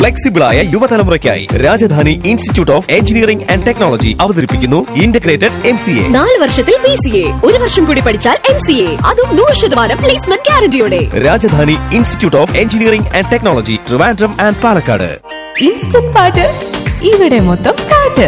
flexible ആയ യുവതലമുറയ്ക്കായി Rajadhani institute of engineering and technology അവതരിപ്പിക്കുന്നു ഇന്റഗ്രേറ്റഡ് എം സി എ നാല് വർഷത്തിൽ പി സി എ ഒരു വർഷം കൂടി പഠിച്ചാൽ എം സി എ അതും നൂറ് ശതമാനം പ്ലേസ്മെന്റ് ഗ്യാരണ്ടിയോടെ Rajadhani institute of engineering and technology Trivandrum and Palakkad instant പാട്ട് ഇവിടെ മൊത്തം പാട്ട്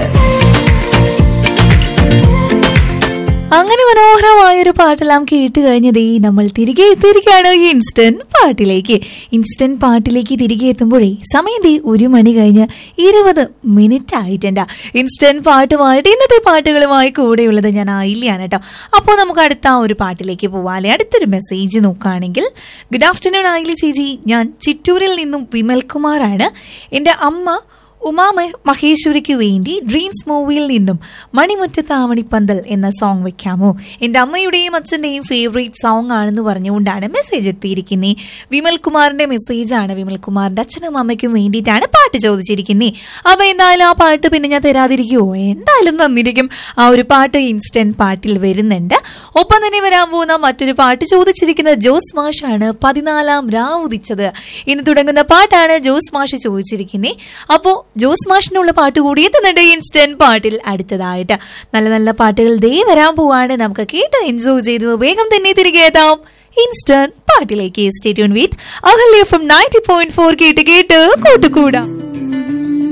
അങ്ങനെ മനോഹരമായ ഒരു പാട്ടെല്ലാം കേട്ട് കഴിഞ്ഞതേ നമ്മൾ തിരികെ എത്തിയിരിക്കുകയാണ് ഈ ഇൻസ്റ്റന്റ് പാട്ടിലേക്ക് ഇൻസ്റ്റന്റ് പാട്ടിലേക്ക് തിരികെ എത്തുമ്പോഴേ സമയം ദേ ഒരു മണി കഴിഞ്ഞ് ഇരുപത് മിനിറ്റ് ആയിട്ടുണ്ട് ഇൻസ്റ്റന്റ് പാട്ടുമായിട്ട് ഇന്നത്തെ പാട്ടുകളുമായി കൂടെയുള്ളത് ഞാൻ ആയില്ലാണ് കേട്ടോ അപ്പോൾ നമുക്ക് അടുത്ത ആ ഒരു പാട്ടിലേക്ക് പോവാല്ലേ അടുത്തൊരു മെസ്സേജ് നോക്കുകയാണെങ്കിൽ ഗുഡ് ആഫ്റ്റർനൂൺ ആയില്ലേ ചേച്ചി ഞാൻ ചിറ്റൂരിൽ നിന്നും വിമൽ കുമാറാണ് എൻ്റെ അമ്മ ഉമാ മഹ- മഹേശ്വരിക്ക് വേണ്ടി ഡ്രീംസ് മൂവിയിൽ നിന്നും മണിമുറ്റത്താവണിപ്പന്തൽ എന്ന സോങ് വെക്കാമോ എൻ്റെ അമ്മയുടെയും അച്ഛൻ്റെയും ഫേവറേറ്റ് സോങ് ആണെന്ന് പറഞ്ഞുകൊണ്ടാണ് മെസ്സേജ് എത്തിയിരിക്കുന്നത് വിമൽ കുമാറിന്റെ മെസ്സേജ് ആണ് വിമൽ കുമാറിന്റെ അച്ഛനും അമ്മയ്ക്കും വേണ്ടിയിട്ടാണ് പാട്ട് ചോദിച്ചിരിക്കുന്നത് അപ്പൊ എന്തായാലും ആ പാട്ട് പിന്നെ ഞാൻ തരാതിരിക്കുമോ എന്തായാലും തന്നിരിക്കും ആ ഒരു പാട്ട് ഇൻസ്റ്റന്റ് പാട്ടിൽ വരുന്നുണ്ട് ഒപ്പം തന്നെ വരാൻ പോകുന്ന മറ്റൊരു പാട്ട് ചോദിച്ചിരിക്കുന്നത് ജോസ് മാഷാണ് പതിനാലാം രാവ് ഉദിച്ചത് ഇന്ന് തുടങ്ങുന്ന പാട്ടാണ് ജോസ് മാഷ് ചോദിച്ചിരിക്കുന്നത് അപ്പോ ജോസ് മാഷിനുള്ള പാട്ട് കൂടി എത്തുന്നുണ്ട് ഇൻസ്റ്റന്റ് പാട്ടിൽ അടുത്തതായിട്ട് നല്ല നല്ല പാട്ടുകൾ ദേ വരാൻ പോവാണ് നമുക്ക് കേട്ട് എൻജോയ് ചെയ്തത് വേഗം തന്നെ തിരികെ എത്താം ഇൻസ്റ്റന്റ് പാട്ടിലേക്ക് stay tuned with Ahalya from ninety point four കേട്ട് കേട്ട് കൂട്ടുകൂടാം